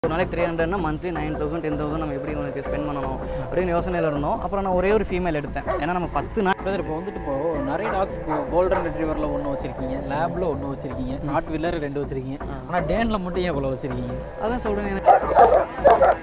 ஒரு நாளைக்கு த்ரீ ஹண்ட்ரட்னா monthly nine thousand ten thousand நம்ம எப்படி உங்களுக்கு ஸ்பெண்ட் பண்ணணும் அப்படின்னு யோசனையில் இருந்தோம் அப்புறம் நான் ஒரே ஒரு ஃபீமேல் எடுத்தேன் ஏன்னா நம்ம பத்து நாள் பிரதர் இப்போ வந்துட்டு இப்போ நிறைய டாக்ஸ் இப்போ கோல்டன் ரெட்ரீவரில் ஒன்று வச்சிருக்கீங்க லேப்ல ஒன்று வச்சிருக்கீங்க நாட் வில்லர் ரெண்டு வச்சிருக்கீங்க ஆனால் டேனில் மட்டும் ஏன் இவ்வளோ வச்சிருக்கீங்க அதான் சொல்கிறேன் எனக்கு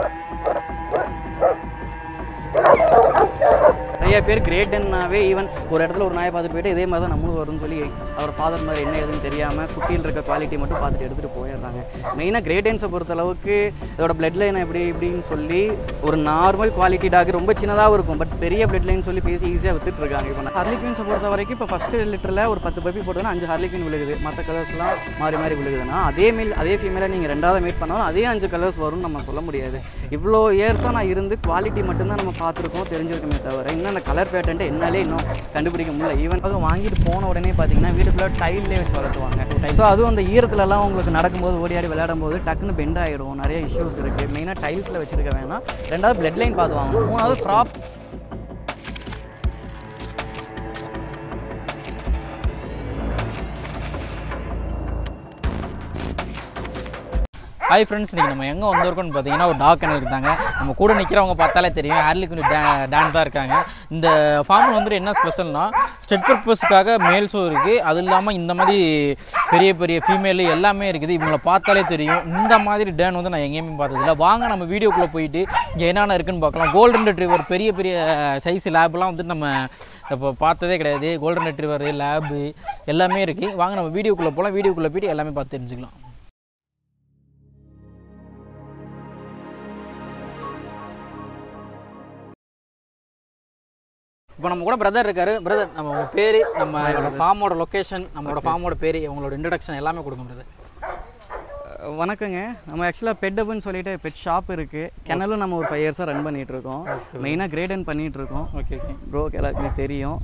நிறைய பேர் கிரேட்டன்னாவே ஈவன் ஒரு இடத்துல ஒரு நாயை பார்த்துட்டு போயிட்டு இதே மாதிரி தான் நம்மளும் வரும்னு சொல்லி அவர் ஃபாதர் மாதிரி என்ன ஏதுன்னு தெரியாமல் குட்டியில் இருக்க குவாலிட்டி மட்டும் பார்த்துட்டு எடுத்துகிட்டு போயிடுறாங்க மெயினாக கிரேட்டன்ஸை பொறுத்தளவுக்கு இதோட பிளட் லைன் எப்படி இப்படின்னு சொல்லி ஒரு நார்மல் குவாலிட்டி டாக் ரொம்ப சின்னதாக இருக்கும் பட் பெரிய பிளட் லைன் சொல்லி பேசி ஈஸியாக வித்துட்டு இருக்காங்க இப்போ ஹர்லிக்வின்ஸை பொறுத்த வரைக்கும் இப்போ ஃபஸ்ட்டு லிட்டரில் ஒரு பத்து பப்பி போட்டோன்னா அஞ்சு ஹர்லிக்வின் விழுகுது மற்ற கலர்ஸ்லாம் மாறி மாறி விழுகுதுன்னா அதே மேல் அதே ஃபீமேலை நீங்கள் ரெண்டாவது மீட் பண்ணாலும் அதே அஞ்சு கலர்ஸ் வரும்னு நம்ம சொல்ல முடியாது இவ்வளோ இயர்ஸாக நான் இருந்து குவாலிட்டி மட்டும்தான் நம்ம பார்த்துருக்கோம் தெரிஞ்சிருக்கோமே தவிர இன்னும் அந்த கலர் பேட்டன்ட்டு என்னாலே இன்னும் கண்டுபிடிக்க முடியல ஈவன் அது வாங்கிட்டு போன உடனே பார்த்தீங்கன்னா வீட்டுக்குள்ள டைல்லே வச்சு வளர்த்துவாங்க ஸோ அதுவும் அந்த ஈரத்துலலாம் உங்களுக்கு நடக்கும்போது ஓடியாடி விளையாடும் போது டக்குன்னு பெண்ட் ஆகிடும் நிறைய இஷ்யூஸ் இருக்குது மெயினாக டைல்ஸில் வச்சிருக்க வேணாம் ரெண்டாவது பிளட் லைன் பார்த்து வாங்கணும் மூணாவது ப்ராப் ஹாய் ஃப்ரெண்ட்ஸ் இன்றைக்கி நம்ம எங்கே வந்திருக்கோம்னு பார்த்தீங்கன்னா ஒரு டாக் கண்ணு இருந்தாங்க நம்ம கூட நிற்கிறவங்க பார்த்தாலே தெரியும் ஹேர்லிக்கு டே டான் தான் இருக்காங்க இந்த ஃபார்மில் வந்துட்டு என்ன ஸ்பெஷல்னா ஸ்டெட் பர்பஸ்க்காக மேல்ஸும் இருக்குது அது இல்லாமல் இந்த மாதிரி பெரிய பெரிய ஃபீமேலு எல்லாமே இருக்குது இவங்கள பார்த்தாலே தெரியும் இந்த மாதிரி டேன் வந்து நான் எங்கேயுமே பார்த்ததில்ல வாங்க நம்ம வீடியோக்குள்ளே போயிட்டு இங்கே என்னென்ன இருக்குன்னு பார்க்கலாம் கோல்டன் ரெட்ரிவர் பெரிய பெரிய சைஸ் லேப்லாம் வந்துட்டு நம்ம இப்போ பார்த்ததே கிடையாது கோல்டன் ரெட்ரிவர் லேபு எல்லாமே இருக்குது வாங்க நம்ம வீடியோக்குள்ளே போகலாம் வீடியோக்குள்ளே போயிட்டு எல்லாமே பார்த்து தெரிஞ்சுக்கலாம் இப்போ நம்ம கூட பிரதர் இருக்காரு பிரதர் நம்ம உங்க பேரு நம்ம ஃபார்மோட லொகேஷன் நம்மளோட ஃபார்மோட பேரு உங்களோட இன்ட்ரடக்ஷன் எல்லாமே கொடுங்க பிரதர் வணக்கங்க நம்ம ஆக்சுவலாக பெட்டப்னு சொல்லிட்டு பெட் ஷாப் இருக்குது கெனலும் நம்ம ஒரு ஃபைவ் இயர்ஸாக ரன் பண்ணிட்டு இருக்கோம் மெயினாக கிரேடன் பண்ணிட்டு இருக்கோம் ஓகே ஓகே ப்ரோ எல்லாருக்குமே தெரியும்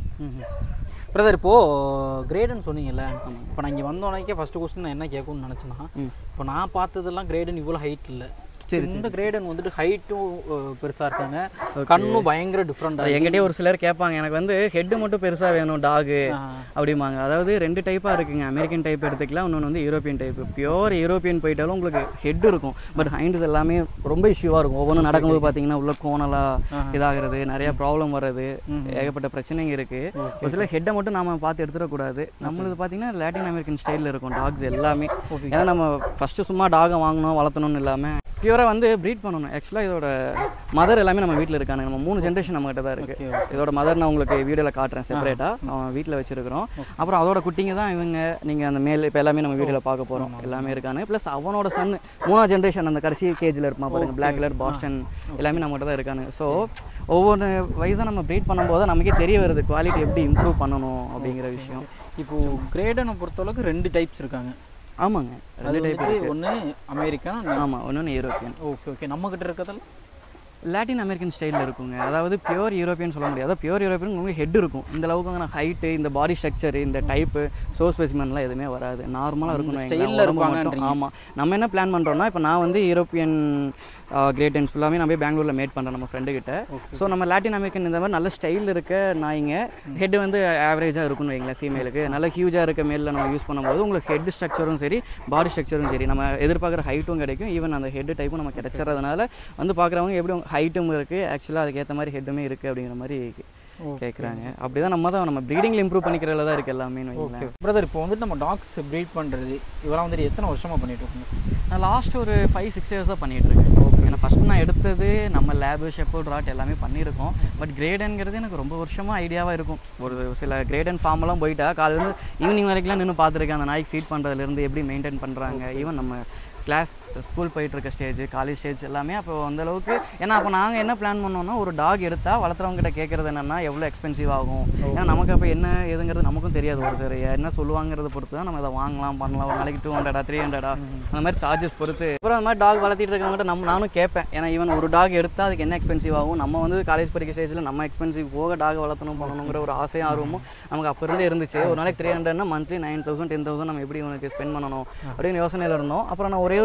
பிரதர் இப்போது கிரேடன் சொன்னீங்கல்ல இப்போ நான் இங்கே வந்தோடனே ஃபஸ்ட்டு கொஸ்டின் நான் என்ன கேட்கணும்னு நினச்சேன்னா இப்போ நான் பார்த்ததெல்லாம் கிரேடன் இவ்வளோ ஹைட் இல்லை இந்த கிரேடன் வந்துட்டு ஹைட்டும் பெருசாக இருக்காங்க கண்ணும் பயங்கர டிஃப்ரெண்டாக எங்கிட்டே ஒரு சிலர் கேட்பாங்க எனக்கு வந்து ஹெட்டு மட்டும் பெருசாக வேணும் டாகு அப்படிம்பாங்க அதாவது ரெண்டு டைப்பாக இருக்குங்க அமெரிக்கன் டைப் எடுத்துக்கலாம் இன்னொன்று வந்து யூரோப்பியன் டைப் பியோர் யூரோப்பியன் போயிட்டாலும் உங்களுக்கு ஹெட் இருக்கும் பட் ஹைண்ட்ஸ் எல்லாமே ரொம்ப இஷ்யூவாக இருக்கும் ஒவ்வொன்றும் நடக்கும்போது பார்த்தீங்கன்னா உள்ள கோணலாக இதாகிறது நிறைய ப்ராப்ளம் வர்றது ஏகப்பட்ட பிரச்சனைங்க இருக்குது ஒரு சில ஹெட்டை மட்டும் நாம பார்த்து எடுத்துடக்கூடாது நம்மளுது பார்த்தீங்கன்னா லாட்டின் அமெரிக்கன் ஸ்டைலில் இருக்கும் டாக்ஸ் எல்லாமே ஏன்னா நம்ம ஃபஸ்ட்டு சும்மா டாகை வாங்கணும் வளர்த்தணும்னு இல்லாமல் பியூராக வந்து ப்ரீட் பண்ணணும் ஆக்சுவலாக இதோட மதர் எல்லாமே நம்ம வீட்டில் இருக்காங்க நம்ம மூணு ஜென்ரேஷன் நம்மகிட்ட தான் இருக்குது இதோட மதர் நான் உங்களுக்கு வீடியோவில் காட்டுறேன் செப்பரேட்டாக அவன் வீட்டில் வச்சிருக்கிறோம் அப்புறம் அதோட குட்டிங்க தான் இவங்க நீங்கள் அந்த மேல் இப்போ எல்லாமே நம்ம வீடியோவில் பார்க்க போகிறோம் எல்லாமே இருக்காங்க ப்ளஸ் அவனோட சன் மூணாவது ஜென்ரேஷன் அந்த கடைசி கேஜில் இருப்பான் பாருங்க பிளாக் கலர் பாஸ்டன் எல்லாமே நம்மகிட்ட தான் இருக்காங்க ஸோ ஒவ்வொரு வயசாக நம்ம ப்ரீட் பண்ணும்போது நமக்கே தெரிய வருது குவாலிட்டி எப்படி இம்ப்ரூவ் பண்ணணும் அப்படிங்கிற விஷயம் இப்போது கிரேடனை பொறுத்தளவுக்கு ரெண்டு டைப்ஸ் இருக்காங்க ஆமாங்க அது வந்துட்டு ஒன்று அமெரிக்கன் ஆமாம் ஒன்று யூரோப்பியன் ஓகே ஓகே நம்மக்கிட்ட இருக்கிறதெல்லாம் லாட்டின் அமெரிக்கன் ஸ்டைலில் இருக்குங்க அதாவது பியூர் யூரோப்பியன் சொல்ல முடியாது பியூர் யூரோப்பியன் உங்களுக்கு ஹெட் இருக்கும் இந்த அளவுக்கு நான் ஹைட்டு இந்த பாடி ஸ்ட்ரக்சர் இந்த டைப்பு சோ ஸ்பெசிமென்லாம் எதுவுமே வராது நார்மலாக இருக்கும் style-ல இருப்பாங்கன்றீங்க. ஆமாம் நம்ம என்ன பிளான் பண்ணுறோம்னா இப்போ நான் வந்து யூரோப்பியன் கிரேட்டன்ஸ் ஃபுல்லாமே நான் போய் பெங்களூரில் மேட் பண்ணுறேன் நம்ம ஃப்ரெண்டு கிட்ட ஸோ நம்ம லாட்டின் அமெரிக்கன் இந்த மாதிரி நல்ல ஸ்டைல் இருக்க நாய்ங்க ஹெட் வந்து ஆவரேஜாக இருக்கும்னு வைங்களேன் ஃபீமேலுக்கு நல்ல ஹியூஜாக இருக்க மேலில் நம்ம யூஸ் பண்ணும்போது உங்களுக்கு ஹெட் ஸ்ட்ரக்சரும் சரி பாடி ஸ்ட்ரக்சரும் சரி நம்ம எதிர்பார்க்குற ஹைட்டும் கிடைக்கும் ஈவன் அந்த ஹெட் டைப்பும் நம்ம கிடைச்சிறதுனால வந்து பார்க்குறவங்க எப்படி ஹைட்டும் இருக்குது ஆக்சுவலாக அதுக்கேற்ற மாதிரி ஹெட்டுமே இருக்குது அப்படிங்கிற மாதிரி கேட்குறாங்க அப்படி தான் நம்ம தான் நம்ம ப்ரீடிங்கில் இம்ப்ரூவ் பண்ணிக்கிறதுல தான் இருக்குது எல்லாமே ஓகே பிரதர் இப்போ வந்துட்டு நம்ம டாக்ஸ் ப்ரீட் பண்ணுறது இதெல்லாம் வந்துட்டு எத்தனை வருஷமாக பண்ணிட்டு இருக்கோங்க நான் லாஸ்ட் ஒரு ஃபைவ் சிக்ஸ் இயர்ஸ் தான் பண்ணிட்டு இருக்கேன் ஏன்னா ஃபஸ்ட்டு நான் எடுத்தது நம்ம லேபு ஷெப்பர்ட் ராட் எல்லாமே பண்ணியிருக்கோம் பட் கிரேடன்ங்கிறது எனக்கு ரொம்ப வருஷமாக ஐடியாவாக இருக்கும் ஒரு சில கிரேடன் ஃபார்மெல்லாம் போயிட்டா காலையில ஈவினிங் வரைக்கும்லாம் நின்று பார்த்துருக்கேன் அந்த நாய்க்கு ஃபீட் பண்ணுறதுலேருந்து எப்படி மெயின்டைன் பண்ணுறாங்க ஈவன் நம்ம கிளாஸ் ஸ்கூல் போயிட்டு இருக்க ஸ்டேஜ் காலேஜ் ஸ்டேஜ் எல்லாமே அப்போ அந்த அளவுக்கு ஏன்னா அப்போ நாங்கள் என்ன பிளான் பண்ணோம்னா ஒரு டாக் எடுத்தால் வளர்த்துறவங்க கிட்ட கேட்குறது என்னன்னா எவ்வளோ எக்ஸ்பென்சிவ் ஆகும் ஏன்னா நமக்கு அப்போ என்ன ஏதுங்கிறது நமக்கும் தெரியாது ஒருத்தர் என்ன சொல்லுவாங்கிறத பொறுத்து தான் நம்ம இதை வாங்கலாம் பண்ணலாம் ஒரு நாளைக்கு டூ ஹண்ட்ரடா த்ரீ ஹண்ட்ரடா அந்த மாதிரி சார்ஜஸ் பொறுத்து அப்புறம் அந்த மாதிரி டாக் வளர்த்திட்டு இருக்கவங்ககிட்ட நம்ம நானும் கேட்பேன் ஏன்னா ஈவன் ஒரு டாக் எடுத்தால் அதுக்கு என்ன எக்ஸ்பென்சிவ் ஆகும் நம்ம வந்து காலேஜ் படிக்க ஸ்டேஜில் நம்ம எக்ஸ்பென்சிவ் போக டாக் வளர்த்தணும் பண்ணணுங்கிற ஒரு ஆசையும் ஆர்வமும் நமக்கு அப்போ இருந்தே இருந்துச்சு ஒரு நாளைக்கு த்ரீ ஹண்ட்ரட்னா monthly nine thousand ten thousand நம்ம எப்படி உனக்கு ஸ்பெண்ட் பண்ணணும் அப்படின்னு யோசனையில் இருந்தோம் அப்புறம் நான் ஒரே ஒரு ஃபீமேல்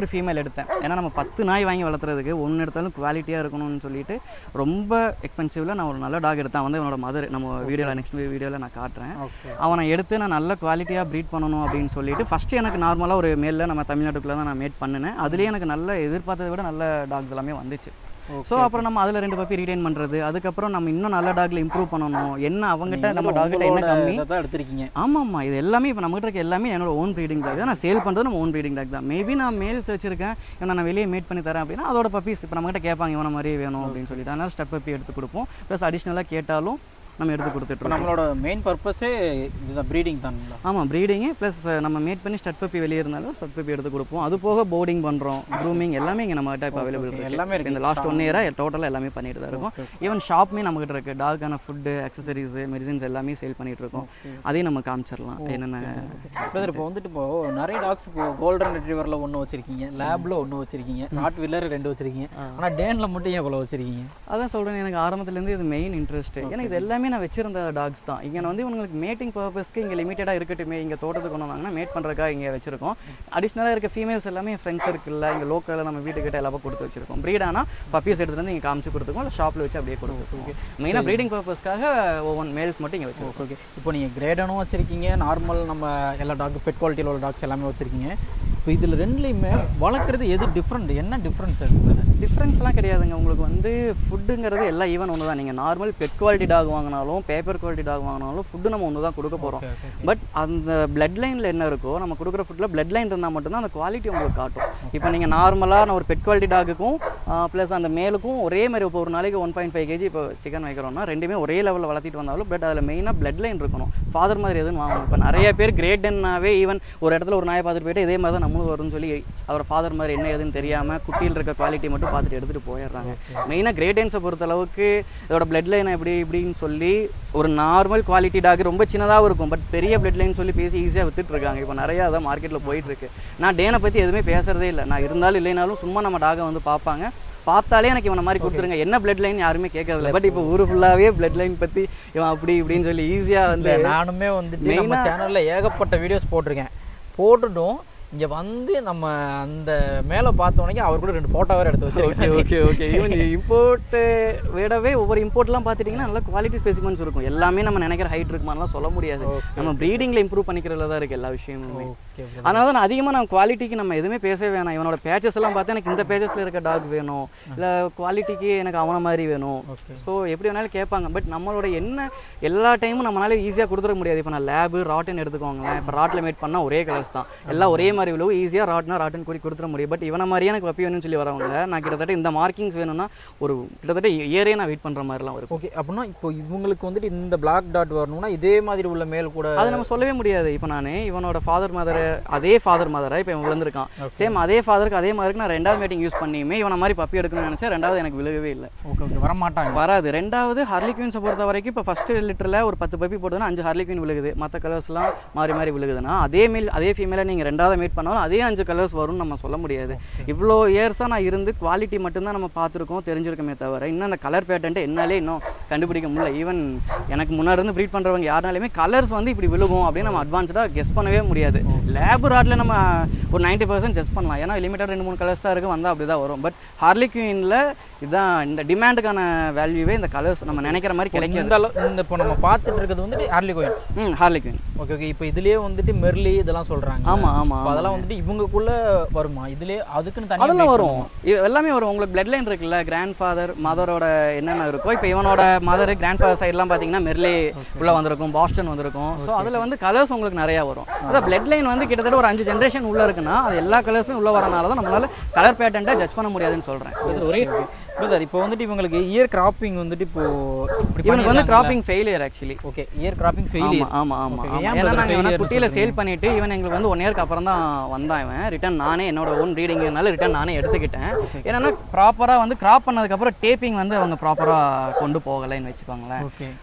எடுத்தேன் ஏன்னா நம்ம பத்து நாய் வாங்கி வளர்த்துறதுக்கு ஒன்று எடுத்தாலும் குவாலிட்டியாக இருக்கணும்னு சொல்லிட்டு ரொம்ப எக்ஸ்பென்சிவில் நான் ஒரு நல்ல டாக் எடுத்தேன் வந்து என்னோட மதர் நம்ம வீடியோவில் நெக்ஸ்ட் வீடியோவில் நான் காட்டுறேன் ஓகே அவனை எடுத்து நான் நல்ல குவாலிட்டியாக ப்ரீட் பண்ணணும் அப்படின்னு சொல்லிட்டு ஃபஸ்ட்டு எனக்கு நார்மலாக ஒரு மேலில் நம்ம தமிழ்நாட்டுக்குள்ளே தான் நான் மேட் பண்ணினேன் அதுலேயே எனக்கு நல்ல எதிர்பார்த்ததை விட நல்ல டாக்ஸ் எல்லாமே வந்துச்சு ஸோ அப்புறம் நம்ம அதில் ரெண்டு பப்பி ரீடைன் பண்ணுறது அதுக்கப்புறம் நம்ம இன்னும் நல்ல டாக்ல இம்ப்ரூவ் பண்ணணும் என்ன அவங்ககிட்ட நம்ம டாக்கிட்ட என்ன கம்மி தான் எடுத்திருக்கீங்க ஆமாம்மா இது எல்லாமே இப்போ நம்மகிட்ட இருக்க எல்லாமே என்னோட ஓன் ப்ரீடிங் டாக் தான் நான் சேல் பண்ணுறது நம்ம ஓன் ப்ரீடிங் டாக் தான் மேபி நான் மேல்ஸ் வச்சிருக்கேன் இவனை நான் வெளியே மேட் பண்ணி தரேன் அப்படின்னா அதோட பப்பீஸ் இப்போ நம்மகிட்ட கேட்பாங்க இவனை மாதிரியே வேணும் அப்படின்னு சொல்லிட்டு அதனால ஸ்டெப் பப்பி எடுத்து கொடுப்போம் ப்ளஸ் அடிஷ்னலாக கேட்டாலும் நம்ம எடுத்து இப்போ கொடுத்துட்ருக்கோம் நம்மளோட மெயின் பர்பஸே இதுதான் ப்ரீடிங் தானுங்களா ஆமாம் ப்ரீடிங்கு ப்ளஸ் நம்ம மேட் பண்ணி ஸ்டட் பப்பி வெளியே இருந்தாலும் ஸ்டட் பப்பி எடுத்து கொடுப்போம் அது போக போர்டிங் பண்ணுறோம் க்ரூமிங் எல்லாமே இங்கே நம்மகிட்ட இப்போ அவைலபிள் okay. இருக்கு எல்லாமே இருக்கு. இந்த லாஸ்ட் ஒன் இயராக டோட்டலாக எல்லாமே பண்ணிட்டு தான் இருக்கும் ஈவன் ஷாப்புமே நம்மகிட்ட இருக்குது டாக்கான ஃபுட்டு அக்சசரிஸ் மெடிசன்ஸ் எல்லாமே சேல் பண்ணிட்டு இருக்கோம் அதையும் நம்ம காமிச்சிடலாம் என்னென்ன பிரதர் இப்போ வந்துட்டு இப்போ நிறைய டாக்ஸ் இப்போ கோல்டன் ரிட்ரீவரில் ஒன்று வச்சிருக்கீங்க லேப்ல ஒன்று வச்சிருக்கீங்க நாட் வில்லர் ரெண்டு வச்சிருக்கீங்க ஆனால் டேனில் மட்டும் ஏன் இவ்வளோ வச்சிருக்கீங்க அதான் சொல்கிறேன் எனக்கு ஆரம்பத்துலேருந்து இது மெயின் இன்ட்ரெஸ்ட் ஏன்னா இது எல்லாமே நான் வச்சிருந்த டாக்ஸ் தான் இங்கே வந்து இவங்களுக்கு மேட்டிங் பர்பஸ்க்கு இங்கே லிமிட்டடாக இருக்கட்டுமே இங்கே தோட்டத்துக்கு கொண்டு வந்தாங்கன்னா மேட் பண்ணுறதுக்காக இங்கே வச்சிருக்கோம் அடிஷ்னலாக இருக்க ஃபீமேல்ஸ் எல்லாமே ஃப்ரெண்ட்ஸ் இருக்குல்ல இங்கே லோக்கலில் நம்ம வீட்டுக்கிட்ட எல்லாமே கொடுத்து வச்சிருக்கோம் ப்ரீட் ஆனால் பப்பீஸ் எடுத்துட்டு வந்து இங்கே காமிச்சு கொடுத்துருக்கோம் இல்லை ஷாப்பில் வச்சு அப்படியே கொடுத்துருக்கோம் மெயினாக ப்ரீடிங் பர்பஸ்க்காக ஒவ்வொரு மேல்ஸ் மட்டும் இங்கே வச்சிருக்கோம் ஓகே இப்போ நீங்கள் கிரேடனும் வச்சிருக்கீங்க நார்மல் நம்ம எல்லா டாக் பெட் குவாலிட்டியில் உள்ள டாக்ஸ் எல்லாமே வச்சிருக்கீங்க இப்போ இதில் ரெண்டுலேயுமே வளர்க்குறது எது டிஃப்ரெண்ட் என்ன டிஃப்ரென்ஸ் இருக்குது டிஃப்ரென்ஸ்லாம் கிடையாதுங்க உங்களுக்கு வந்து ஃபுட்டுங்கிறது எல்லாம் ஈவன் ஒன்று தான் நீங்கள் நார்மல் பெட் குவாலிட்டி டாக் வாங்கினாலும் பேப்பர் குவாலிட்டி டாக் வாங்கினாலும் ஃபுட்டு நம்ம ஒன்று தான் கொடுக்க போகிறோம் பட் அந்த பிளட் லைனில் என்ன இருக்கோ நம்ம கொடுக்குற ஃபுட்டில் பிளட் லைன் இருந்தால் மட்டும்தான் அந்த குவாலிட்டி உங்களுக்கு காட்டும் இப்போ நீங்கள் நார்மலாக நான் ஒரு பெட் குவாலிட்டி டாக்குக்கும் ப்ளஸ் அந்த மேலுக்கும் ஒரே மாதிரி இப்போ ஒரு நாளைக்கு ஒன் பாயிண்ட் ஃபைவ் கேஜி இப்போ சிக்கன் வைக்கிறோம்னா ரெண்டுமே ஒரே லெவலில் வளர்த்திட்டு வந்தாலும் பட் அதில் மெயினாக பிளட் லைன் இருக்கணும் ஃபாதர் மாதிரி எதுவும் வாங்கணும் இப்போ நிறைய பேர் கிரேட்டன்னாவே ஈவன் ஒரு இடத்துல ஒரு நாயை பார்த்துட்டு போயிட்டு இதே மாதிரி தான் நம்மளும் வரும்னு சொல்லி அவர் ஃபாதர் மாதிரி என்ன ஏதுன்னு தெரியாமல் குட்டியில் இருக்க குவாலிட்டி மட்டும் பார்த்துட்டு எடுத்துகிட்டு போயிடுறாங்க மெயினாக கிரேட்டன்ஸை பொறுத்த அளவுக்கு இதோட பிளட் லைன் எப்படி இப்படின்னு சொல்லி ஒரு நார்மல் குவாலிட்டி டாக் ரொம்ப சின்னதாகவும் இருக்கும் பட் பெரிய பிளட் லைன் சொல்லி பேசி ஈஸியாக வித்துட்டு இருக்காங்க இப்போ நிறையா அதான் மார்க்கெட்டில் போயிட்டு இருக்கு நான் டேனை பற்றி எதுவுமே பேசுறதே இல்லை நான் இருந்தாலும் இல்லைனாலும் சும்மா நம்ம டாகை வந்து பார்ப்பாங்க பார்த்தாலே எனக்கு இவனை மாதிரி கொடுத்துருங்க என்ன பிளட் லைன் யாருமே கேட்கறதில்ல பட் இப்போ ஊர் ஃபுல்லாகவே பிளட் லைன் பற்றி இவன் அப்படி இப்படின்னு சொல்லி ஈஸியாக வந்து இல்லை நானுமே வந்துட்டு நம்ம Main-ஆ- சேனலில் ஏகப்பட்ட வீடியோஸ் போட்டிருக்கேன் போட்டுட்டும் இங்கே வந்து நம்ம அந்த மேலே பார்த்தோன்னே அவர் கூட ரெண்டு ஃபோட்டோ வேறு எடுத்து ஓகே வச்சிருக்கேன் ஓகே ஓகே ஈவன் இம்போர்ட்டு விடவே ஒவ்வொரு இம்போர்ட்லாம் பார்த்துட்டிங்கன்னா நல்ல குவாலிட்டி ஸ்பெசிமென்ஸ் இருக்கும் எல்லாமே நம்ம நினைக்கிற ஹைட் இருக்குமாலாம் சொல்ல முடியாது நம்ம ப்ரீடிங்கில் இம்ப்ரூவ் பண்ணிக்கிறதுல தான் இருக்குது எல்லா விஷயமுமே ஓகே அதனால தான் நான் அதிகமாக நான் குவாலிட்டிக்கு நம்ம எதுவுமே பேசவே வேணாம் இவனோட பேச்சஸ் எல்லாம் பார்த்தா எனக்கு இந்த பேச்சஸில் இருக்க டாக் வேணும் இல்லை குவாலிட்டிக்கு எனக்கு அவனை மாதிரி வேணும் ஓகே ஸோ எப்படி வேணாலும் கேட்பாங்க பட் நம்மளோட என்ன எல்லா டைமும் நம்மளால ஈஸியாக கொடுத்துட முடியாது இப்போ நான் லேபு ராட்டன் எடுத்துக்கோங்களேன் இப்போ ராட்டில் மேட் பண்ணால் ஒரே கலர்ஸ் தான் எல்லாம் ஒரே மாதிரி விழுவும் ஈஸியாக ராட்னா ராட்டன் கூடி கொடுத்துட முடியும் பட் இவனை மாதிரியே எனக்கு பப்பி வேணும்னு சொல்லி வரவங்க நான் கிட்டத்தட்ட இந்த மார்க்கிங்ஸ் வேணும்னா ஒரு கிட்டத்தட்ட இயரே நான் வெயிட் பண்ணுற மாதிரிலாம் இருக்கும் ஓகே அப்படின்னா இப்போ இவங்களுக்கு வந்துட்டு இந்த பிளாக் டாட் வரணும்னா இதே மாதிரி உள்ள மேல் கூட அது நம்ம சொல்லவே முடியாது இப்போ நான் இவனோட ஃபாதர் மதர் அதே ஃபாதர் மதரை இப்போ இவன் விழுந்திருக்கான் சேம் அதே ஃபாதருக்கு அதே மாதிரி நான் ரெண்டாவது மீட்டிங் யூஸ் பண்ணியுமே இவனை மாதிரி பப்பி எடுக்கணும்னு நினச்சேன் ரெண்டாவது எனக்கு விழுகவே இல்லை ஓகே ஓகே வர மாட்டாங்க வராது ரெண்டாவது ஹார்லி குயின்ஸை பொறுத்த வரைக்கும் இப்போ ஃபஸ்ட்டு லிட்டரில் ஒரு பத்து பப்பி போட்டதுன்னா அஞ்சு ஹார்லி குயின் விழுகுது மற்ற கலர்ஸ்லாம் மாறி மாறி விழுகுதுன்னா அதே மேல் அதே ஃபீமேலை நீங்கள் ரெண்டாவது மீட் பண்ணாலும் அதே அஞ்சு கலர்ஸ் வரும்னு நம்ம சொல்ல முடியாது இவ்வளோ இயர்ஸாக நான் இருந்து குவாலிட்டி மட்டும்தான் நம்ம பார்த்துருக்கோம் தெரிஞ்சிருக்கோமே தவிர இன்னும் அந்த கலர் பேட்டன்ட்டு என்னாலே இன்னும் கண்டுபிடிக்க முடியல ஈவன் எனக்கு முன்னாடி இருந்து ப்ரீட் பண்ணுறவங்க யாருனாலுமே கலர்ஸ் வந்து இப்படி விழுகும் அப்படின்னு நம்ம அட்வான்ஸ்டாக கெஸ் பண்ணவே முடியாது லேப் ராட்டில் நம்ம ஒரு நைன்ட்டி பர்சன்ட் ஜெஸ் பண்ணலாம் ஏன்னா லிமிட்டட் ரெண்டு மூணு கலர்ஸ் தான் இருக்குது வந்தால் அப்படி தான் வரும் பட் ஹார்லி குயினில் இதுதான் இந்த டிமாண்டுக்கான வேல்யூவே இந்த கலர்ஸ் நம்ம நினைக்கிற மாதிரி கிடைக்காது இந்த அளவு இந்த இப்போ நம்ம பார்த்துட்டு இருக்கிறது வந்துட்டு ஹார்லி கோயின் ம் ஹார்லி குயின் ஓகே ஓகே இப்போ இதுலயே வந்துட்டு மெர்லி இதெல்லாம் சொல்றாங்க ஆமா ஆமா அப்போ அதெல்லாம் வந்துட்டு இவங்கக்குள்ள வருமா இதுலயே அதுக்குன்னு தனியா அதெல்லாம் breed வரும் இது எல்லாமே வரும் உங்களுக்கு பிளட் லைன் இருக்குல்ல கிராண்ட் ஃபாதர் மதரோட என்னென்ன இருக்கோ இப்போ இவனோட மதர் கிராண்ட் ஃபாதர் சைட்லாம் பார்த்தீங்கன்னா மெர்லே உள்ள வந்திருக்கும் பாஸ்டன் வந்திருக்கும் ஸோ அதில் வந்து கலர்ஸ் உங்களுக்கு நிறையா வரும் அதான் பிளட் லைன் வந்து கிட்டத்தட்ட ஒரு அஞ்சு ஜென்ரேஷன் உள்ள இருக்குன்னா அது எல்லா கலர்ஸுமே உள்ள வரனால தான் நம்மளால கலர் பேட்டன்ட்டை ஜட்ஜ் பண்ண முடியாதுன்னு சொல்கிறேன் இது ஒரே பிரதர் இப்போ வந்துட்டு இவங்களுக்கு இயர் கிராப்பிங் வந்துட்டு இப்போ இப்படி இவனுக்கு வந்து cropping failure actually okay ear cropping ஆமா ஃபெயிலியர் ஆமா ஆமா Okay, ஆமா. ஏன் ஏன்னா brother நாங்கள் இவனை failure னு குட்டியில சொல்றீங்க? சேல் பண்ணிட்டு இவன் எங்களுக்கு வந்து ஒன் இயர்க்கு அப்புறம் தான் வந்தான் இவன் ரிட்டன் நானே என்னோட ஓன் ரீடிங்னால ரிட்டன் நானே எடுத்துக்கிட்டேன் ஏன்னா ப்ராப்பரா வந்து கிராப் பண்ணதுக்கு அப்புறம் டேப்பிங் வந்து அவங்க ப்ராப்பரா கொண்டு போகலைன்னு வச்சுக்கோங்களேன் ஓகே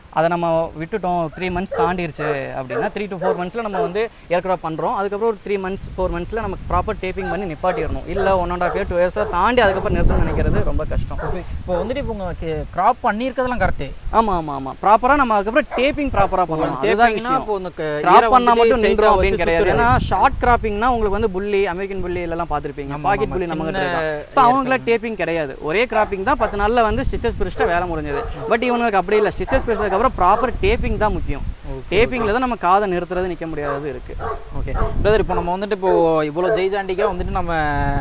அதை நம்ம விட்டுட்டோம் த்ரீ மந்த்ஸ் தாண்டிருச்சு அப்படின்னா த்ரீ to ஃபோர் மந்த்ஸில் நம்ம வந்து ஏர்க்ராஃப்ட் பண்ணுறோம் அதுக்கப்புறம் ஒரு த்ரீ மந்த்ஸ் ஃபோர் மந்த்ஸில் நமக்கு ப்ராப்பர் டேப்பிங் பண்ணி நிப்பாட்டிடணும் இல்லை one and half year two இயர்ஸில் தாண்டி அதுக்கப்புறம் நிறுத்தணும்னு நினைக்கிறது ரொம்ப கஷ்டம் இப்போ வந்துட்டு இப்போ உங்க கிராப் பண்ணியிருக்கிறதெல்லாம் கரெக்டு ஆமாம் ஆமாம் ஆமாம் ப்ராப்பராக நம்ம அதுக்கப்புறம் டேப்பிங் ப்ராப்பராக பண்ணணும் அதுதான் டேப்பிங்னா விஷயம் இப்போ இந்த க- ஈரை கிராப் பண்ணா வந்துட்டு மட்டும் straight ஆ நின்றோம் வச்சு அப்படின்னு கிடையாது சுத்துறது. ஏன்னா ஷார்ட் கிராப்பிங்னா உங்களுக்கு வந்து புள்ளி அமெரிக்கன் புள்ளி எல்லாம் பார்த்துருப்பீங்க ஆமா, பாக்கெட் ஆமா, புள்ளி நம்ம சின்ன ஸோ அவங்கள டேப்பிங் கிடையாது ஒரே கிராப்பிங் தான் பத்து நாள்ல வந்து ஸ்டிச்சஸ் பிரிச்சுட்டா வேலை முடிஞ்சது பட் இவனுக்கு அப்படி இல்லை ஸ்டிச்சஸ் பிரிச்சதுக்கு அப்புறம் ப்ராப்பர் டேப்பிங் தான் முக்கியம் டேப்பிங்ல தான் நம்ம காதை நிறுத்துறது நிக்க முடியாதது இருக்கு ஓகே பிரதர் இப்போ நம்ம வந்துட்டு இப்போ இவ்வளோ ஜெய்ஜாண்டிக்காக வந்துட்டு நம்ம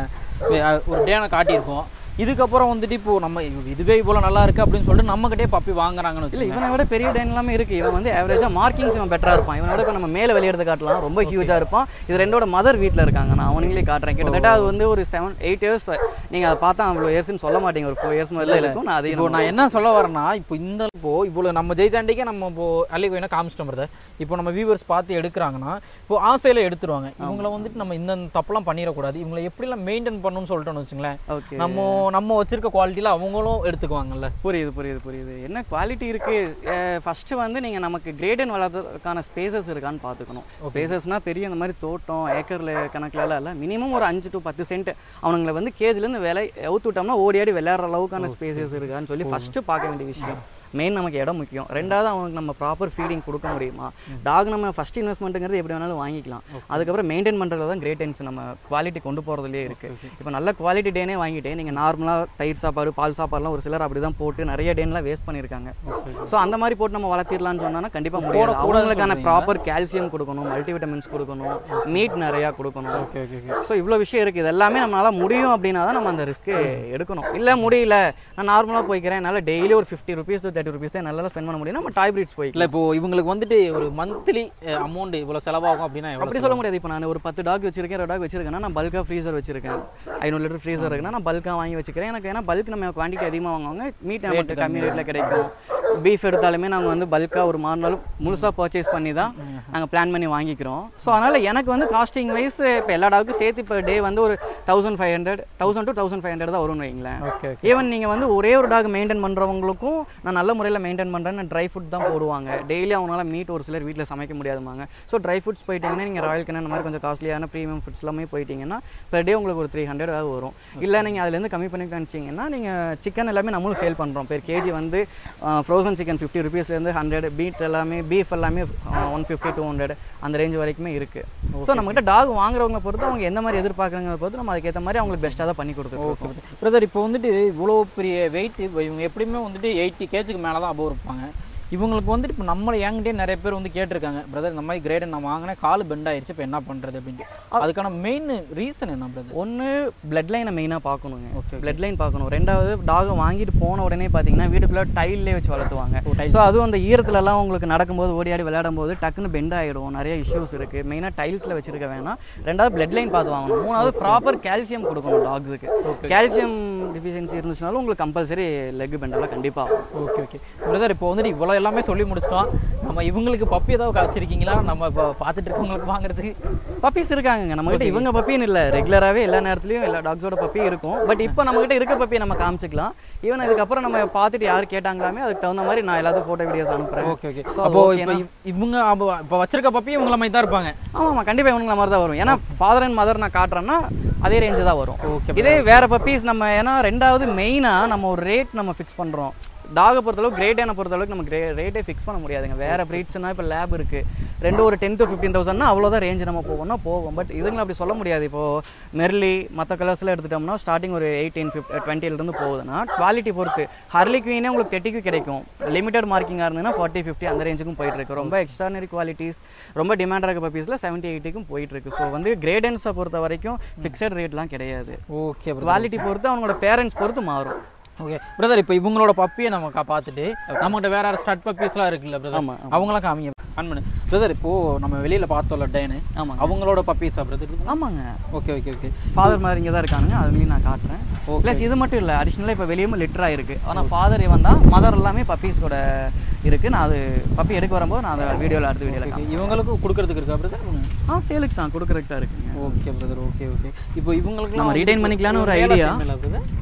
அஹ், ஒரு டேனை காட்டியிருக்கோம் இதுக்கப்புறம் வந்துட்டு இப்போ நம்ம இதுவே இவ்வளோ நல்லா இருக்கு அப்படின்னு சொல்லிட்டு நம்மகிட்டே பப்பி வாங்குறாங்கன்னு இல்ல வச்சுக்கோங்க இவனை விட பெரிய டைன் எல்லாமே இருக்கு இவன் வந்து ஆவரேஜா மார்க்கிங்ஸ் இவன் பெட்டரா இருப்பான் இவனை விட இப்ப நம்ம மேல வெளியெடுத்து காட்டலாம் ரொம்ப ஹியூஜா இருப்பான் இது ரெண்டோட மதர் வீட்ல இருக்காங்க நான் அவனுங்களே காட்டுறேன் கிட்டத்தட்ட அது வந்து ஒரு செவன் எயிட் இயர்ஸ் நீங்க அதை பார்த்தா அவ்வளோ இயர்ஸ்னு சொல்ல மாட்டீங்க ஒரு ஃபோர் இயர்ஸ் மாதிரி தான் இருக்கும் நான் இப்போ அதையும் நான் என்ன சொல்ல வரேன்னா இப்போ இந்த இப்போ இவ்வளோ நம்ம ஜெய்ஜாண்டிக்கே நம்ம இப்போ அள்ளி வேணா காமிச்சிட்டோம் பிரதர் இப்போ நம்ம வியூவர்ஸ் பார்த்து எடுக்கிறாங்கன்னா இப்போ ஆசையில் எடுத்துருவாங்க இவங்கள வந்துட்டு நம்ம இந்த தப்பெல்லாம் பண்ணிடக்கூடாது இவங்களை எப்படிலாம் மெயின்டைன் பண்ணணும்னு சொல்லிட்டோம்னு வச்சுங்களேன் ஓகே நம்ம நம்ம வச்சிருக்க குவாலிட்டியில் அவங்களும் எடுத்துக்குவாங்கல்ல புரியுது புரியுது புரியுது என்ன குவாலிட்டி இருக்கு ஃபர்ஸ்ட் வந்து நீங்க நமக்கு கிரேடன் வளர்றதுக்கான ஸ்பேசஸ் இருக்கான்னு பார்த்துக்கணும் ஸ்பேசஸ்னா பெரிய இந்த மாதிரி தோட்டம் ஏக்கர்ல கணக்குல எல்லாம் இல்லை மினிமம் ஒரு அஞ்சு டு பத்து சென்ட் அவனுங்களை வந்து கேஜ்ல இருந்து விலை அவுத்து விட்டோம்னா ஓடி ஆடி விளையாடுற அளவுக்கான ஸ்பேசஸ் இருக்கான்னு சொல்லி ஃபர்ஸ்ட் பார்க்க வேண்டிய விஷயம் மெயின் நமக்கு இடம் முக்கியம் ரெண்டாவது அவனுக்கு நம்ம ப்ராப்பர் ஃபீடிங் கொடுக்க முடியுமா டாக் நம்ம ஃபர்ஸ்ட் இன்வெஸ்ட்மெண்ட்டுங்கிறது எப்படி வேணாலும் வாங்கிக்கலாம் அதுக்கப்புறம் மெயின்டைன் பண்ணுறதுல தான் கிரேட்டன்ஸ் நம்ம குவாலிட்டி கொண்டு போகிறதுலே இருக்கு இப்போ நல்ல குவாலிட்டி டேனே வாங்கிட்டு நீங்கள் நார்மலாக தயிர் சாப்பாடு பால் சாப்பாடுலாம் ஒரு சிலர் அப்படி தான் போட்டு நிறைய டேன்லாம் வேஸ்ட் பண்ணியிருக்காங்க ஸோ அந்த மாதிரி போட்டு நம்ம வளர்த்திடலாம்னு சொன்னா கண்டிப்பாக முடியாது போடக்கூடாதுன்னு அவங்களுக்கான சொல்றீங்களா? ப்ராப்பர் கால்சியம் கொடுக்கணும் மல்டிவிட்டமின்ஸ் கொடுக்கணும் மீட் நிறையா கொடுக்கணும் ஓகே ஓகே ஓகே ஸோ இவ்வளோ விஷயம் இருக்குது இது எல்லாமே நம்மளால முடியும் அப்படின்னா தான் நம்ம அந்த ரிஸ்க்கு எடுக்கணும் இல்லை முடியல நான் நார்மலாக போய்க்கிறேன் என்னால் டெய்லி ஒரு fifty rupees to thirty rupees தான் நல்லா ஸ்பெண்ட் பண்ண முடியும் நம்ம டாய் பிரீட்ஸ் போய்க்கலாம் இல்லை இப்போ இவங்களுக்கு வந்துட்டு ஒரு மந்த்லி அமௌண்ட் இவ்வளோ செலவாகும் அப்படின்னா எவ்வளோ அப்படி சொல்ல முடியாது இப்போ நான் ஒரு பத்து டாக் வச்சிருக்கேன் ஒரு டாக் வச்சிருக்கேன்னா நான் பல்காக ஃப்ரீசர் வச்சிருக்கேன் ஐநூறு லிட்டர் ஃப்ரீசர் இருக்குன்னா நான் பல்காக வாங்கி வச்சுக்கிறேன் எனக்கு ஏன்னா பல்க் நம்ம குவான்டிட்டி அதிகமாக வாங்குவாங்க மீட் நமக்கு கம்மி ரேட்டில் கிடைக்கும் பீஃப் எடுத்தாலுமே நாங்கள் வந்து பல்காக ஒரு மாறு நாள் முழுசாக பர்ச்சேஸ் பண்ணி தான் நாங்கள் பிளான் பண்ணி வாங்கிக்கிறோம் ஸோ அதனால் எனக்கு வந்து காஸ்டிங் வைஸ் இப்போ எல்லா டாக்கும் சேர்த்து இப்போ டே வந்து ஒரு thousand five hundred thousand to thousand five hundred தான் வரும்னு வைங்களேன் ஓகே ஈவன் நீங்கள் வந்து ஒரே ஒரு டாக் மெயின்டைன் பண்ணுறவங்களுக்கும் நான் நல்ல முறையில் மெயின்டைன் பண்ணுறேன்னு ட்ரை ஃபுட் தான் போடுவாங்க டெய்லி அவங்களால மீட் ஒரு சிலர் வீட்டில் சமைக்க முடியாதுமாங்க ஸோ ட்ரை ஃபுட்ஸ் போயிட்டீங்கன்னா நீங்கள் ராயல் கண்ணன் அந்த மாதிரி கொஞ்சம் காஸ்ட்லியான ப்ரீமியம் ஃபுட்ஸ் எல்லாமே போயிட்டீங்கன்னா per டே உங்களுக்கு ஒரு த்ரீ ஹண்ட்ரட் வரும் இல்லை நீங்கள் அதுலேருந்து கம்மி பண்ணி காமிச்சிங்கன்னா நீங்கள் சிக்கன் எல்லாமே நம்மளும் சேல் பண்ணுறோம் பெர் கேஜி வந்து ஃப்ரோசன் சிக்கன் ஃபிஃப்டி ருபீஸ்லேருந்து ஹண்ட்ரட் பீட் எல்லாமே பீஃப் எல்லாமே ஒன் ஃபிஃப்டி டூ ஹண்ட்ரட் அந்த ரேஞ்ச் வரைக்குமே இருக்குது ஸோ நம்மகிட்ட டாக் வாங்குறவங்க பொறுத்து அவங்க எந்த மாதிரி எதிர்பார்க்குறவங்க பொறுத்து நம்ம அதுக்கேற்ற மாதிரி அவங்களுக்கு பெஸ்ட்டாக தான் பண்ணி கொடுத்துருக்கோம் ஓகே பிரதர் இப்போ வந்துட்டு இவ்வளோ பெரிய வெயிட் இவங்க எப்படியுமே வந்துட்டு எயிட்டி கேஜுக்கு மேலே தான் அபோவ் இருப்பாங்க இவங்களுக்கு வந்துட்டு இப்போ நம்மளை என்கிட்டே நிறைய பேர் வந்து கேட்டிருக்காங்க பிரதர் இந்த மாதிரி கிரேட் நான் வாங்கினேன் கால் பெண்ட் ஆயிடுச்சு இப்போ என்ன பண்ணுறது அப்படின்ட்டு அதுக்கான மெயின் ரீசன் என்ன பிரதர் ஒன்று பிளட் லைனை மெயினாக பார்க்கணுங்க Okay, பிளட் லைன் பார்க்கணும் ரெண்டாவது டாகை வாங்கிட்டு போன உடனே பார்த்தீங்கன்னா வீட்டுக்குள்ளே டைல்லே வச்சு வளர்த்துவாங்க ஓ, tiles. ஸோ அதுவும் அந்த ஈரத்துலலாம் உங்களுக்கு நடக்கும்போது ஓடி ஆடி விளையாடும் போது டக்குன்னு பெண்ட் ஆகிடும் நிறைய இஷ்யூஸ் இருக்குது மெயினாக டைல்ஸில் வச்சிருக்க வேணாம் ரெண்டாவது பிளட் லைன் பார்த்து வாங்கணும் மூணாவது ப்ராப்பர் கால்சியம் கொடுக்கணும் டாக்ஸுக்கு கால்சியம் டிஃபிஷியன்சி இருந்துச்சுனாலும் உங்களுக்கு கம்பல்சரி லெக் பெண்டெல்லாம் கண்டிப்பாக ஆகும் ஓகே ஓகே பிரதர் இப்போ வந்துட்டு இவ்வளோ எல்லாமே சொல்லி முடிச்சிட்டோம் நம்ம இவங்களுக்கு பப்பி ஏதாவது காய்ச்சிருக்கீங்களா நம்ம இப்போ பார்த்துட்டு இருக்கவங்களுக்கு வாங்குறதுக்கு பப்பீஸ் இருக்காங்க நம்மகிட்ட இவங்க பப்பின்னு இல்லை ரெகுலராகவே எல்லா நேரத்துலையும் எல்லா டாக்ஸோட பப்பி இருக்கும் பட் இப்போ நம்மகிட்ட இருக்க பப்பியை நம்ம காமிச்சிக்கலாம் ஈவன் இதுக்கப்புறம் நம்ம பார்த்துட்டு யார் கேட்டாங்களாமே அதுக்கு தகுந்த மாதிரி நான் எல்லாத்துக்கும் ஃபோட்டோ வீடியோஸ் அனுப்புகிறேன் ஓகே ஓகே So, அப்போ okay இப்போ இவ்- இவங்க அப்போ இப்போ வச்சிருக்க பப்பி இவங்கள மாதிரி தான் இருப்பாங்க ஆமாம் கண்டிப்பாக இவனுங்கள மாதிரி தான் வரும் ஏன்னா ஃபாதர் அண்ட் மதர் நான் காட்டுறேன்னா அதே ரேஞ்சு தான் வரும் ஓகே இதே வேற பப்பீஸ் நம்ம ஏன்னா ரெண்டாவது மெயினாக நம்ம ஒரு ரேட் நம்ம ஃபிக்ஸ் பண்ணுறோம் டாகை பொறுத்தளவுக்கு கிரேட்டேனை பொறுத்தளவுக்கு நம்ம கிரே ரேட்டே ஃபிக்ஸ் பண்ண முடியாதுங்க வேற ப்ரீட்ஸ்னா இப்போ லேப் இருக்கு ரெண்டு ஒரு டென் டு ஃபிஃப்டீன் தௌசண்ட்னா அவ்வளோதான் ரேஞ்ச் நம்ம போவோம்னா போவோம் பட் இதுங்களை அப்படி சொல்ல முடியாது இப்போ மெர்லி மற்ற கலர்ஸில் எடுத்துட்டோம்னா ஸ்டார்டிங் ஒரு எயிட்டீன் ஃபிஃப்ட் டுவெண்ட்டிலேருந்து போகுதுன்னா குவாலிட்டி பொறுத்து ஹர்லி குவீனே உங்களுக்கு தெட்டிக்கு கிடைக்கும் லிமிடெட் மார்க்கிங்காக இருந்ததுன்னா ஃபார்ட்டி ஃபிஃப்டி அந்த ரேஞ்சுக்கும் போயிட்டு இருக்கு ரொம்ப எக்ஸ்ட்ரானரி குவாலிட்டிஸ் ரொம்ப டிமாண்டாக இருக்க பப்பீஸில் செவன்ட்டி எயிட்டிக்கும் போயிட்டு இருக்கு ஸோ வந்து கிரேடன்ஸை பொறுத்த வரைக்கும் ஃபிக்ஸட் ரேட்லாம் கிடையாது ஓகே குவாலிட்டி பொறுத்து அவங்களோட பேரண்ட்ஸ் பொறுத்து மாறும் ஓகே பிரதர் இப்போ இவங்களோட பப்பியை நம்ம கா- பார்த்துட்டு நம்மகிட்ட வேற யாரும் ஸ்டட் பப்பீஸ்லாம் இருக்குல்ல பிரதர் ஆமா, அவங்களாம் காமிங்க ஆன் பண்ணு பிரதர் இப்போ நம்ம வெளியில பார்த்தோம்ல டேனு ஆமாங்க அவங்களோட பப்பீஸா பிரதர் ஆமாங்க ஓகே ஓகே ஓகே ஃபாதர் மாதிரி இங்கே தான் இருக்கானுங்க அதுலேயும் நான் காட்டுறேன் Okay. ப்ளஸ் இது மட்டும் இல்லை அடிஷ்னலாக இப்போ வெளியும் லிட்டர் ஆயிருக்கு ஆனால் ஃபாதர் இவன் தான் மதர் எல்லாமே பப்பீஸ் கூட இருக்கு நான் அது பப்பி எடுக்க வரும்போது நான் அதை வீடியோவில் அடுத்த வீடியோவில் ஓகே இவங்களுக்கும் கொடுக்கறதுக்கு இருக்கா பிரதர் ஆ சேலுக்கு தான் கொடுக்குறதுக்கு தான் இருக்குங்க ஓகே பிரதர் ஓகே ஓகே இப்போ இவங்களுக்கு நம்ம retain பண்ணிக்கலாம்னு ஒரு idea.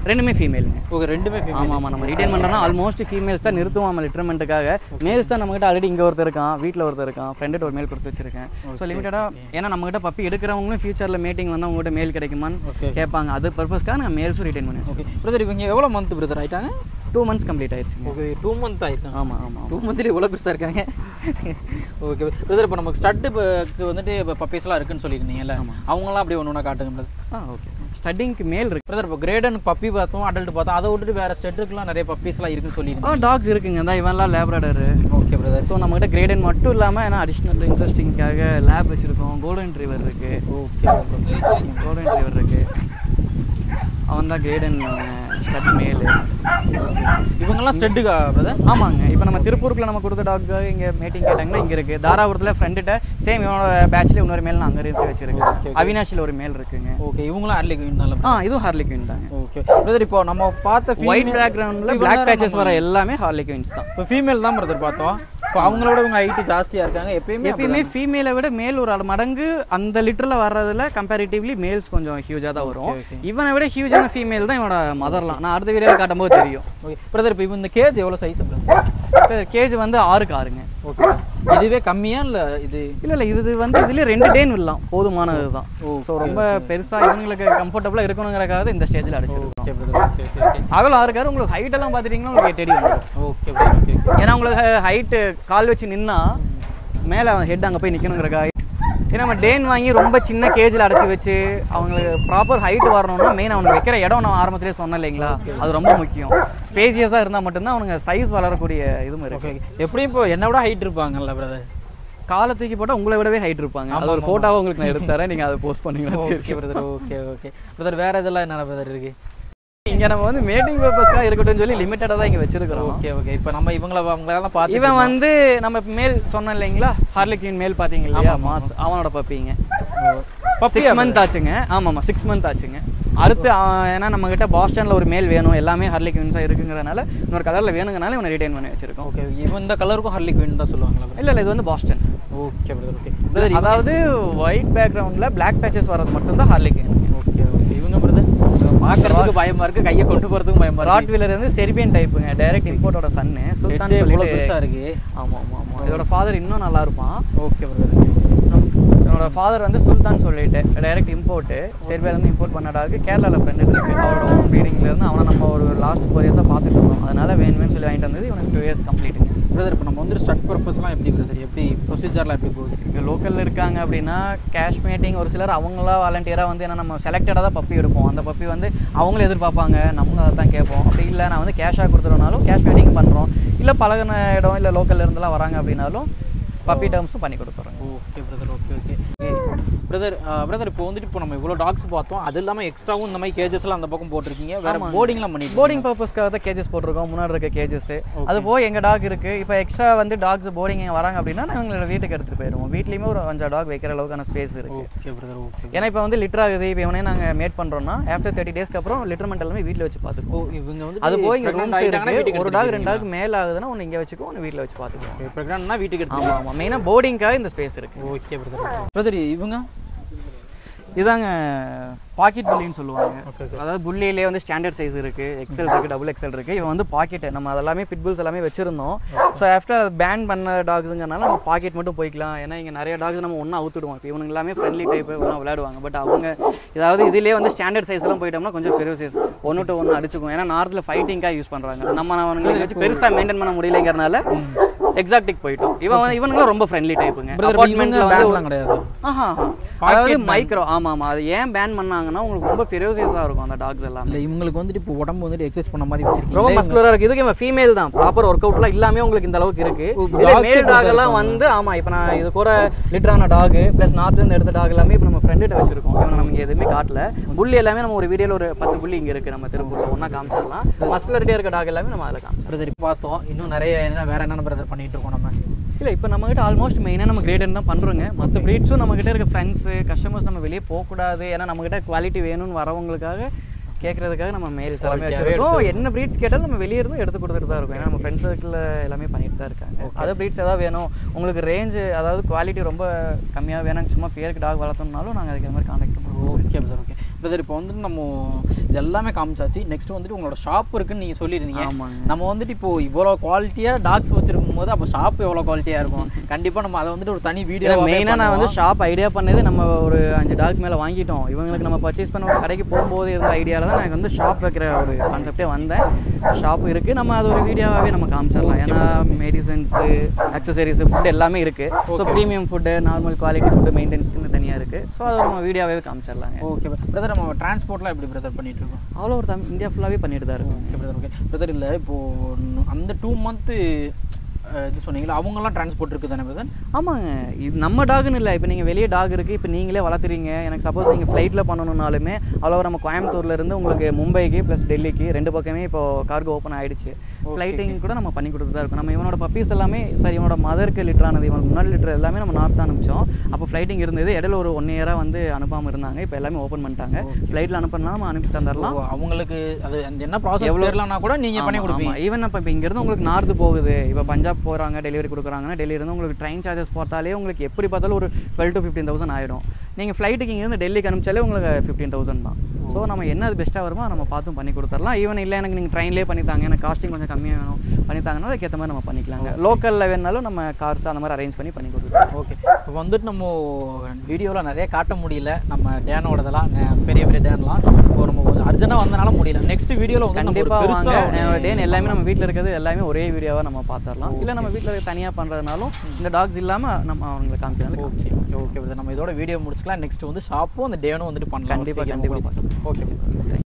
ரெண்டுமே ஃபீமேலுங்க ஓகே ரெண்டுமே female. ஆமாம் ஆமாம் நம்ம ரிட்டைன் பண்ணுறோம்னா ஆல்மோஸ்ட் ஃபீமேல்ஸ் தான் நிறுத்துவோம் நம்ம லிட்டர்மெண்ட்டுக்காக மேல்ஸ் தான் நம்மகிட்ட ஆல்ரெடி இங்கே ஒருத்தர் இருக்கான் வீட்டில் ஒருத்தர் இருக்கான் ஃப்ரெண்டு ஒரு மேல் கொடுத்து வச்சிருக்கேன் ஸோ லிமிட்டடாக ஏன்னா நம்மகிட்ட பப்பி எடுக்கிறவங்களும் ஃபியூச்சரில் மீட்டிங் வந்து அவங்ககிட்ட மேல் கிடைக்குமான்னு Okay. கேட்பாங்க அது பர்பஸ்க்காக நான் மேல்ஸும் ரிட்டைன் பண்ணி ஓகே பிரதர் இவங்க எவ்வளோ மந்த் பிரதர் ஆயிட்டாங்க டூ மந்த்ஸ் கம்ப்ளீட் ஆயிடுச்சுங்க ஓகே டூ மந்த் ஆயிட்டாங்க ஆமாம் ஆமாம் டூ மந்த்லேயே இவ்வளோ பெருசாக இருக்காங்க ஓகே பிரதர் இப்போ நமக்கு ஸ்டட்டு வந்துட்டு இப்போ பப்பீஸ்லாம் இருக்குன்னு சொல்லியிருந்தீங்கல்ல அவங்களாம் அப்படியே ஒன்று ஒன்றா காட்டுங்க பிரதர் ஆ ஓகே ஸ்டட்டிங்க்கு மேல் இருக்கு பிரதர் இப்போ கிரேடன் பப்பி பார்த்தோம் அடல்ட் பார்த்தோம் அதை விட்டுட்டு வேறு ஸ்டெட்டுக்குலாம் நிறைய பப்பீஸ்லாம் இருக்குன்னு ஆ சொல்லியிருந்தீங்க டாக்ஸ் இருக்குங்க தான் இவன்லாம் லேப்ராடரு ஓகே பிரதர் ஸோ நம்மகிட்ட கிரேடன் மட்டும் இல்லாமல் ஏன்னா அடிஷ்னல் இன்ட்ரெஸ்டிங்காக லேப் வச்சுருக்கோம் கோல்டன் ட்ரீவர் இருக்குது ஓகே கோல்டன் ட்ரீவர் இருக்குது அவன் தான் கிரேடன் ஸ்டட் மேலு இவங்கெல்லாம் ஸ்டெட்டுக்கா பிரதர் ஆமாங்க இப்போ நம்ம திருப்பூருக்குள்ள நம்ம கொடுத்த டாக்கு இங்கே மீட்டிங் கேட்டாங்கன்னா இங்கே இருக்குது தாராபுரத்தில் ஃப்ரெண்டுகிட்ட சேம் இவனோட பேட்ச்லேயே இன்னொரு மேல் நான் அங்கே இருந்து வச்சிருக்கேன் அவினாஷில் ஒரு மேல் இருக்குங்க ஓகே இவங்களும் ஆர்லி குயின் ஆ இதுவும் ஹார்லி குயின் தாங்க ஓகே பிரதர் இப்போ நம்ம பார்த்த ஒயிட் பேக்ரவுண்டில் பிளாக் பேச்சஸ் வர எல்லாமே ஹார்லி குயின்ஸ் தான் இப்போ ஃபீமேல் தான் பிரதர் பார்த்தோம் இப்போ அவங்களோட இவங்க ஹைட்டு ஜாஸ்தியாக இருக்காங்க எப்பயுமே எப்பயுமே ஃபீமேலை விட மேல் ஒரு மடங்கு அந்த லிட்டரில் வர்றதுல கம்பேரிட்டிவ்லி மேல்ஸ் கொஞ்சம் ஹியூஜாக தான் வரும் இவனை விட ஹியூஜான ஃபீமேல் தான் இவனோட மதர்லாம் நான் அடுத்த வீடியோவில் காட்டும்போது தெரியும் ஓகே பிரதர் இப்போ இந்த கேஜ் எவ்வளோ சைஸ் பிரதர் கேஜ் வந்து ஆறுக்கு ஆறுங்க ஓகே இதுவே கம்மியா இல்லை இது இல்லை இல்லை இது வந்து இதுலேயே ரெண்டு டேன் விடலாம் போதுமானது தான் ஓ, ஸோ ரொம்ப பெருசாக இவங்களுக்கு கம்ஃபர்டபுளாக இருக்கணுங்கிறக்காக இந்த ஸ்டேஜில் அடிச்சிருக்கோம் okay brother okay okay okay அகலம் ஆறுக்காரு உங்களுக்கு ஹைட் எல்லாம் பார்த்துட்டிங்கன்னா உங்களுக்கு தெரிய வந்துடும் ஓகே பிரதர் ஓகே ஓகே ஏன்னா உங்களுக்கு ஹைட்டு கால் வச்சு நின்னா மேலே ஹெட் அங்கே போய் நிற்கணுங்கிறக்காக ஏன்னா நம்ம டேன் வாங்கி ரொம்ப சின்ன கேஜில் அடைச்சி வச்சு அவங்களுக்கு ப்ராப்பர் ஹைட் வரணும்னா மெயின் அவனுக்கு வைக்கிற இடம் நான் ஆரம்பத்திலே சொன்னேன் இல்லைங்களா அது ரொம்ப முக்கியம் ஸ்பேசியஸாக இருந்தால் மட்டும்தான் அவனுங்க சைஸ் வளரக்கூடிய இதுவும் இருக்கு ஓகே எப்படியும் இப்போ என்னை விட ஹைட் இருப்பாங்கல்ல பிரதர் காலை தூக்கி போட்டால் உங்களை விடவே ஹைட் இருப்பாங்க அது ஒரு ஃபோட்டோவை உங்களுக்கு நான் எடுத்து தரேன் நீங்கள் அதை போஸ்ட் பண்ணீங்கன்னா okay brother okay okay brother வேற இதெல்லாம் என்னென்ன பிரதர் இருக்கு இங்கே நம்ம வந்து மேட்டிங் பர்பஸ்க்காக இருக்கட்டும்னு சொல்லி லிமிட்டடாக தான் இங்கே வச்சிருக்கிறோம் ஓகே ஓகே இப்போ நம்ம இவங்கள அவங்களெல்லாம் பார்த்து இவன் வந்து நம்ம மேல் சொன்னோம் இல்லைங்களா ஹார்லிக்வின் மேல் பார்த்தீங்க இல்லையா மாஸ் அவனோட பப்பிங்க பப்பி சிக்ஸ் மந்த் ஆச்சுங்க ஆமாம் ஆமாம் சிக்ஸ் மந்த் ஆச்சுங்க அடுத்து அவன் ஏன்னா நம்ம கிட்ட பாஸ்டனில் ஒரு மேல் வேணும் எல்லாமே ஹார்லி குவின்ஸாக இருக்குங்கிறனால இன்னொரு கலரில் வேணுங்கனால இவனை ரிட்டைன் பண்ணி வச்சிருக்கோம் ஓகே இவன் இந்த கலருக்கும் ஹர்லி குயின் தான் சொல்லுவாங்களா இல்லை இல்லை இது வந்து Boston okay brother okay brother அதாவது ஒயிட் பேக்ரவுண்டில் பிளாக் பேச்சஸ் வரது மட்டும்தான் ஹார்லி குவின் ஓகே ஓகே இவங்க பிரதர் பார்க்கறதுக்கு பயமா இருக்கு கையை கொண்டு போறதுக்கும் பயமா இருக்கு ராட் வீலர் வந்து செர்பியன் டைப்புங்க டைரக்ட் இம்போர்ட்டோட சன்னு சுல்தான் ஹெட்டே இவ்வளோ சொல்லிட்டு பெருசா இருக்கு ஆமாம் ஆமாம் ஆமாம் இதோட ஃபாதர் இன்னும் நல்லா இருப்பான் ஓகே பிரதர் என்னோட ஃபாதர் வந்து சுல்தான் சொல்லிட்டு டைரக்ட் இம்போர்ட்டு செர்பியாலேருந்து இம்போர்ட் பண்ண டாக்கு கேரளாவில் ஃப்ரெண்டு இருக்கு அவரோட ஓன் ப்ரீடிங்லேருந்து அவனை நம்ம ஒரு லாஸ்ட் ஃபோர் இயர்ஸாக பார்த்துட்டு இருக்கோம் அதனால வேணும்னு சொல்லி வாங்கிட்டு வந்தது இவனுக்கு டூ இயர்ஸ் கம்ப்ளீட்டுங்க பிரதர் இப்போ நம்ம வந்து ஸ்டட் பர்பஸ்லாம் எப்படி பிரதர் எப்படி ப்ரொசீஜர்லாம் எப்படி போகுது இங்கே லோக்கலில் இருக்காங்க அப்படின்னா கேஷ் மீட்டிங் ஒரு சிலர் அவங்களா வாலண்டியராக வந்து என்ன நம்ம செலக்டடாக தான் பப்பி எடுப்போம் அந்த பப்பி வந்து அவங்களும் எதிர்பார்ப்பாங்க நம்மளும் அதை தான் கேட்போம் அப்படி இல்லை நான் வந்து கேஷாக கொடுத்துருனாலும் கேஷ் மீட்டிங் பண்ணுறோம் இல்லை பழகின இடம் இல்லை லோக்கல்ல இருந்தெல்லாம் வராங்க அப்படின்னாலும் பப்பி டேர்ம்ஸும் பண்ணி கொடுத்துறோம் okay brother okay okay brother brother இப்போ வந்துட்டு இப்போ நம்ம இவ்வளோ டாக்ஸ் பார்த்தோம் அது இல்லாமல் எக்ஸ்ட்ராவும் இந்த மாதிரி கேஜஸ்லாம் அந்த பக்கம் போட்டிருக்கீங்க வேற போர்டிங்லாம் பண்ணி போர்டிங் பர்பஸ்க்காக தான் கேஜஸ் போட்டிருக்கோம் முன்னாடி இருக்க கேஜஸ் அது போக எங்கள் டாக் இருக்கு இப்போ எக்ஸ்ட்ரா வந்து டாக்ஸ் போர்டிங் வராங்க அப்படின்னா நான் எங்களோட வீட்டுக்கு எடுத்துகிட்டு போயிடுவோம் வீட்லேயுமே ஒரு அஞ்சு டாக் வைக்கிற அளவுக்கான ஸ்பேஸ் இருக்கு ஓகே பிரதர் ஓகே ஏன்னா இப்போ வந்து லிட்டர் ஆகுது இப்போ இவனே நாங்கள் மேட் பண்ணுறோம்னா ஆஃப்டர் தேர்ட்டி டேஸ்க்கு அப்புறம் லிட்டர்மெண்ட் எல்லாமே வீட்டில் வச்சு ஓ பார்த்துக்குவோம் இவங்க வந்து அது போய் இங்கே pregnant ரூம்ஸ் ஆயிட்டாங்கன்னா இருக்கு வீட்டுக்கு ஒரு டாக் ரெண்டு டாக் மேல் ஆகுதுன்னா ஒன்று இங்கே வச்சுக்கோ ஒன்று வீட்டில் வச்சு பார்த்துக்குவோம் ப்ரெக்னென்ட்னா வீட்டுக்கு எடுத்து ஆமாம் ஆமாம் மெயினாக போர்டிங்காக இந்த ஸ்பேஸ் இருக்கு ஓகே பிரதர் பிரதர் இவங்க இதாங்க பாக்கெட் புல்லின்னு சொல்லுவாங்க அதாவது புல்லியிலே வந்து ஸ்டாண்டர்ட் சைஸ் இருக்கு எக்ஸல் இருக்கு டபுள் எக்ஸல் இருக்கு இவன் வந்து பாக்கெட் நம்ம அதெல்லாமே பிட்புல்ஸ் எல்லாமே வச்சிருந்தோம் ஸோ ஆஃப்டர் பேன் பண்ண டாக்ஸுங்கனால நம்ம பாக்கெட் மட்டும் போய்க்கலாம் ஏன்னா இங்கே நிறைய டாக்ஸ் நம்ம ஒன்றா அவுத்துடுவோம் இப்போ இவனுங்க எல்லாமே ஃப்ரெண்ட்லி டைப் ஒன்றா விளையாடுவாங்க பட் அவங்க ஏதாவது இதுலேயே வந்து ஸ்டாண்டர்ட் சைஸ்லாம் போயிட்டோம்னா கொஞ்சம் பெரிய சைஸ் ஒன்று டு ஒன்று அடிச்சுக்கும் ஏன்னா நார்த்தில் ஃபைட்டிங்காக யூஸ் பண்ணுறாங்க நம்ம அவனுங்களை வச்சு பெருசாக மெயின்டைன் பண்ண முடியலைங்கிறனால எக்ஸாக்டிக் போயிட்டோம் இவன் வந்து இவனுங்களும் ரொம்ப ஃப்ரெண்ட்லி டைப்புங்க பிரதர் இவங்க பேன்லாம் கிடையாது ஆஹா அதாவது மைக்ரோ ஆமா ஆமா அது ஏன் பேன் பண்ணாங்கன்னா உங்களுக்கு ரொம்ப ஃபெரோசியஸாக இருக்கும் அந்த டாக்ஸ் எல்லாம் இல்லை இவங்களுக்கு வந்துட்டு இப்போ உடம்பு வந்துட்டு எக்ஸசைஸ் பண்ண மாதிரி ரொம்ப வச்சிருக்கீங்க மஸ்குலரா இருக்கு இதுக்கு இவன் ஃபீமேல் தான் ப்ராப்பர் ஒர்க் அவுட்லாம் எல்லாமே உங்களுக்கு இந்த அளவுக்கு இருக்கு ஓ, இதுல dogs மேல் எப்படி டாக் எல்லாம் வந்து ஆமா இப்போ நான் இது கூட லிட்டரான டாக் ப்ளஸ் நார்த்ல இருந்து எடுத்த டாக் எல்லாமே இப்போ நம்ம ஃப்ரெண்டுகிட்ட வச்சிருக்கோம் இவனை நமக்கு எதுவுமே காட்டல புள்ளி எல்லாமே நம்ம ஒரு வீடியோல ஒரு பத்து புள்ளி இங்க இருக்கு நம்ம திருப்பூர்ல ஒண்ணா காமிச்சிடலாம் மஸ்குலரிட்டியா இருக்க டாக் எல்லாமே நம்ம அதில் காமிச்சிடலாம் பிரதர் இப்போ பார்த்தோம் இன்னும் நிறைய என்ன வேற என்னென்ன பிரதர் பண்ணிட்டு இருக்கோம் நம்ம இல்லை இப்போ நம்மகிட்ட ஆல்மோஸ்ட் மெயினாக நம்ம கிரேடன் தான் பண்ணுறோங்க மற்ற ப்ரீட்ஸும் நம்மகிட்ட இருக்க ஃப்ரெண்ட்ஸு கஸ்டமர்ஸ் நம்ம வெளியே போகக்கூடாது ஏன்னா நம்மகிட்ட குவாலிட்டி வேணும்னு வரவங்களுக்காக கேட்கறதுக்காக நம்ம மேல்ஸ் எல்லாமே வச்சிருக்கோம் என்ன ப்ரீட்ஸ் கேட்டாலும் நம்ம வெளியே இருந்தும் எடுத்து கொடுத்துட்டு தான் இருக்கோம் ஏன்னா நம்ம ஃப்ரெண்ட்ஸ் சர்க்கிளில் எல்லாமே பண்ணிட்டு தான் இருக்காங்க அதர் ப்ரீட்ஸ் ஏதாவது வேணும் உங்களுக்கு ரேஞ்சு அதாவது குவாலிட்டி ரொம்ப கம்மியாக வேணும் சும்மா பேருக்கு டாக் வளர்த்தோம்னாலும் நாங்கள் அதுக்கு மாதிரி கான்டாக்ட் பண்ணுவோம் ஓகே பிரதர் ஓகே பிரதர் இப்போ வந்துட்டு நம்ம இது எல்லாமே காமிச்சாச்சு நெக்ஸ்ட் வந்துட்டு உங்களோட ஷாப் இருக்குன்னு நீங்கள் சொல்லியிருந்தீங்க ஆமாங்க. நம்ம வந்துட்டு இப்போ இவ்வளோ குவாலிட்டியாக டாக்ஸ் வச்சிருக்கும் போது அப்போ ஷாப் எவ்வளோ குவாலிட்டியாக இருக்கும் கண்டிப்பாக நம்ம அதை வந்துட்டு ஒரு தனி வீடியோ மெயினாக நான் வந்து ஷாப் ஐடியா பண்ணது நம்ம ஒரு அஞ்சு டாக் மேலே வாங்கிட்டோம் இவங்களுக்கு நம்ம பர்ச்சேஸ் பண்ண ஒரு கடைக்கு போகும்போது இருந்த ஐடியாவில் தான் எனக்கு வந்து ஷாப் வைக்கிற ஒரு கான்செப்டே வந்தேன் ஷாப் இருக்குது நம்ம அது ஒரு வீடியோவாகவே நம்ம காமிச்சிடலாம் ஏன்னா மெடிசன்ஸு அக்சசரிஸ் ஃபுட் எல்லாமே இருக்குது so premium food normal quality food மெயின்டெனன்ஸ்க்கு தனியாக இருக்குது ஸோ அதை நம்ம வீடியோவே காமிச்சிடலாங்க ஓகே பிரதர் நம்ம டிரான்ஸ்போர்ட்லாம் எப்படி பிரதர் பண்ணிட்டு இருக்கோம் ஆல் ஓவர் தமிழ் இந்தியா ஃபுல்லாகவே பண்ணிட்டு தான் இருக்கும் ஓகே பிரதர் ஓகே பிரதர் இல்லை இப்போது அந்த டூ மந்த்து இது சொன்னீங்களா அவங்கெல்லாம் டிரான்ஸ்போர்ட் இருக்குது தானே பிரதர் ஆமாங்க இது நம்ம டாக்னு இல்லை இப்போ நீங்கள் வெளியே டாக் இருக்குது இப்போ நீங்களே வளர்த்துறீங்க எனக்கு சப்போஸ் நீங்கள் ஃப்ளைட்டில் பண்ணணும்னாலுமே அவ்வளோ நம்ம கோயம்புத்தூர்ல இருந்து உங்களுக்கு மும்பைக்கு ப்ளஸ் டெல்லிக்கு ரெண்டு பக்கமே இப்போ கார்கோ ஓப்பன் ஆயிடுச்சு ஃப்ளைட்டிங் கூட நம்ம பண்ணி கொடுத்து தான் இருக்கும் நம்ம இவனோட பப்பீஸ் எல்லாமே சாரி இவனோட மதருக்கு லிட்டரானது இவனுக்கு முன்னாடி லிட்டர் எல்லாமே நம்ம நார்த் அனுப்பிச்சோம் அப்போ ஃப்ளைட்டிங் இருந்தது இடையில ஒரு ஒன் இயராக வந்து அனுப்பாமல் இருந்தாங்க இப்போ எல்லாமே ஓப்பன் பண்ணிட்டாங்க ஃப்ளைட்டில் அனுப்பினா நம்ம அனுப்பி தந்துடலாம் ஓ, அவங்களுக்கு அது அந்த என்ன ப்ராசஸ் எவ்வளோனா கூட நீங்கள் பண்ணி கொடுப்பீங்க ஈவன் இப்போ இப்போ இங்கேருந்து உங்களுக்கு நார்த்து போகுது இப்போ பஞ்சாப் போகிறாங்க டெலிவரி கொடுக்குறாங்கன்னா டெல்லியிருந்து உங்களுக்கு ட்ரெயின் சார்ஜஸ் போட்டாலே உங்களுக்கு எப்படி பார்த்தாலும் ஒரு டுவெல் டு ஃபிஃப்டீன் தௌசண்ட் ஆயிடும் நீங்கள் ஃப்ளைட்டுக்கு இங்கேருந்து டெல்லிக்கு அனுப்பிச்சாலே உங்களுக்கு ஃபிஃப்டீன் தௌசண்ட் தான் ஸோ நம்ம என்ன அது பெஸ்ட்டாக வருமோ நம்ம பார்த்தும் பண்ணி கொடுத்துடலாம் ஈவன் இல்லை எனக்கு நீங்கள் ட்ரெயின்லேயே பண்ணித்தாங்க எனக்கு காஸ்டிங் கொஞ்சம் கம்மியாக வேணும் பண்ணித்தாங்கன்னா அதுக்கேற்ற மாதிரி நம்ம பண்ணிக்கலாங்க லோக்கலில் வேணாலும் நம்ம கார்ஸ் அந்த மாதிரி அரேஞ்ச் பண்ணி பண்ணி கொடுத்துருவோம் ஓகே இப்போ வந்துட்டு நம்ம வீடியோவில் நிறைய காட்ட முடியல நம்ம டேனோடதெல்லாம் நெ- பெரிய பெரிய டேன்லாம் இப்போ நம்ம கொஞ்சம் அர்ஜென்ட்டாக வந்தனால முடியல நெக்ஸ்ட் வீடியோவில் வந்து நம்ம ஒரு கண்டிப்பாக வாங்க பெருசா என்னோட டேன் எல்லாமே நம்ம வீட்டில் இருக்கிறது எல்லாமே ஒரே வீடியோவாக நம்ம பார்த்துடலாம் இல்லை நம்ம வீட்டில் தனியாக பண்ணுறதுனாலும் இந்த டாக்ஸ் இல்லாமல் நம்ம அவங்களை காமிக்கிறதுனால ஓகே ஓகே ஓகே நம்ம இதோட வீடியோ முடிச்சுக்கலாம் நெக்ஸ்ட் வந்து ஷாப்பும் அந்த டேனும் வந்துட்டு பண்ணலாம் கண்டிப்பா, சீக்கிரமா கண்டிப்பா முடிச்சுக்கலாம். ஓகே